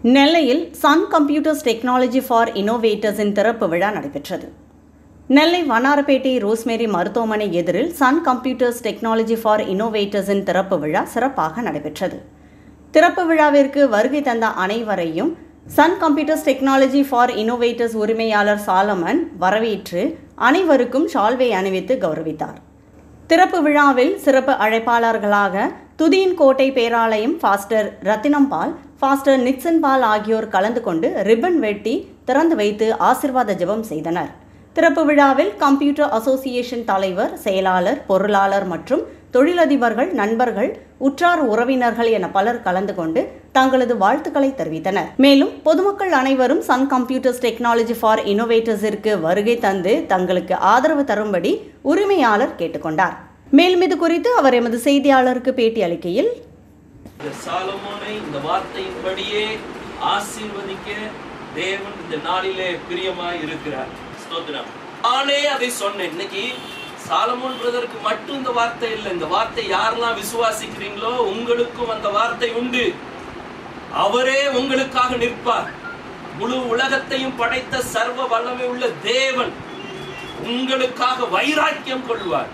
நெல்லையில் Sun Computers Technology for இன்னோவேட்டர்ஸின் திறப்பு விழா நடைபெற்றது நெல்லை வண்ணாரப்பேட்டை ரோஸ்மேரி மருத்துவமனை எதிரில் சன் கம்ப்யூட்டர்ஸ் டெக்னாலஜி ஃபார் இன்னோவேட்டர்ஸின் திறப்பு விழா சிறப்பாக நடைபெற்றது திறப்பு விழாவிற்கு வருகை தந்த அனைவரையும் Sun Computers Technology for Innovators உரிமையாளர் சாலமன் வரவேற்று அனைவருக்கும் ஷால்வை அணிவித்து கௌரவித்தார் திறப்பு விழாவில் சிறப்பு அழைப்பாளர்களாக துதியின் கோட்டை பேராலயம் pastor Rathinampaul pastor Nixon Paul ஆகியோர் கலந்து கொண்டு ரிப்பன் வெட்டி திறந்து வைத்து ஆசிர்வாத ஜெபம் செய்தனர் திறப்பு விழாவில் கம்ப்யூட்டர் அசோசியேஷன் தலைவர் செயலாளர் பொருளாளர் மற்றும் தொழிலதிபர்கள் நண்பர்கள் உற்றார் உறவினர்கள் என பலர் கலந்து கொண்டு தங்களது வாழ்த்துக்களை தெரிவித்தனர் மேலும் பொதுமக்கள் அனைவரும் சன் கம்ப்யூட்டர்ஸ் டெக்னாலஜி ஃபார் இன்னோவேட்டர்ஸிற்கு வருகை தந்து தங்களுக்கு ஆதரவு தரும்படி உரிமையாளர் கேட்டுக்கொண்டார் மேலும் இது குறித்து அவர் எமது செய்தியாளருக்கு பேட்டி அளிக்கையில் இந்த சாலமோனை இந்த வார்த்தையின்படியே ஆசீர்வதிக்க தேவன் இந்த நாளிலே பிரியமாய் இருக்கிறார் ஸ்தோத்திரம் நானே அதை சொன்னேன் இன்னைக்கு சாலமோன் பிரதருக்கு மட்டும் இந்த வார்த்தை இல்லை இந்த வார்த்தை யாரெல்லாம் விசுவாசிக்கிறீங்களோ உங்களுக்கும் அந்த வார்த்தை உண்டு அவரே உங்களுக்காக நிற்பார் முழு உலகத்தையும் படைத்த சர்வ வல்லமை உள்ள தேவன் உங்களுக்காக வைராக்கியம் கொள்வார்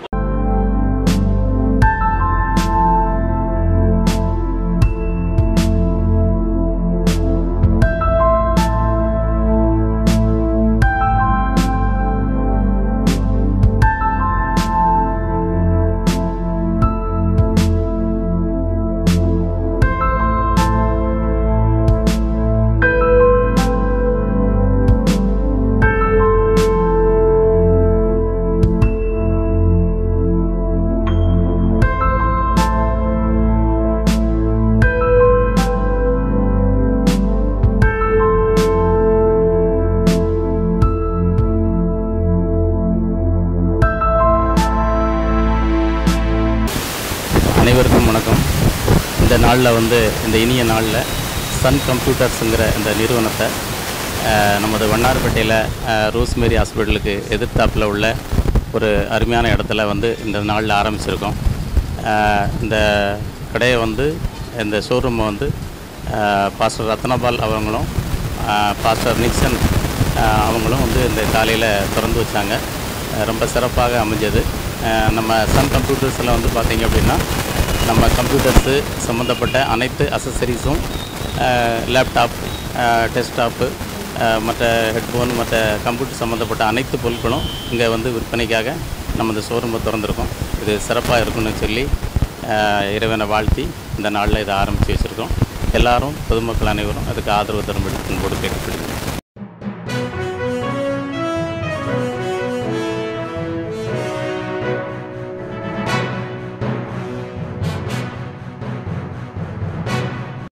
அனைவருக்கும் வணக்கம் இந்த நாளில் வந்து இந்த இனிய நாளில் சன் கம்ப்யூட்டர்ஸுங்கிற இந்த நிறுவனத்தை அஹ், நமது வண்ணாரப்பேட்டையில் அஹ், ரோஸ்மேரி ஹாஸ்பிட்டலுக்கு எதிர்த்தாப்பில் உள்ள ஒரு அருமையான இடத்துல வந்து இந்த நாளில் ஆரம்பிச்சிருக்கோம் அஹ், இந்த கடையை வந்து இந்த ஷோரூமை வந்து அஹ், பாஸ்டர் ரத்னபால் அவங்களும் அஹ், பாஸ்டர் நிக்சன் அஹ், அவங்களும் வந்து இந்த காலையில் திறந்து வச்சாங்க அஹ், ரொம்ப சிறப்பாக அமைஞ்சது அஹ், நம்ம சன் கம்ப்யூட்டர்ஸில் வந்து பார்த்திங்க அப்படின்னா நம்ம கம்ப்யூட்டர்ஸு சம்மந்தப்பட்ட அனைத்து அசசரிஸும் லேப்டாப் டெஸ்க்டாப்பு மற்ற ஹெட்ஃபோன் மற்ற கம்ப்யூட்டர் சம்மந்தப்பட்ட அனைத்து பொருட்களும் இங்கே வந்து விற்பனைக்காக நம்ம இந்த ஷோரூமை திறந்துருக்கோம் இது சிறப்பாக இருக்குன்னு சொல்லி அஹ், இறைவனை வாழ்த்தி இந்த நாளில் இதை ஆரம்பித்து வச்சுருக்கோம் எல்லாரும் பொதுமக்கள் அனைவரும் அதுக்கு ஆதரவு தரும்படி அன்போடு கேட்டுக்கொள்கிறேன்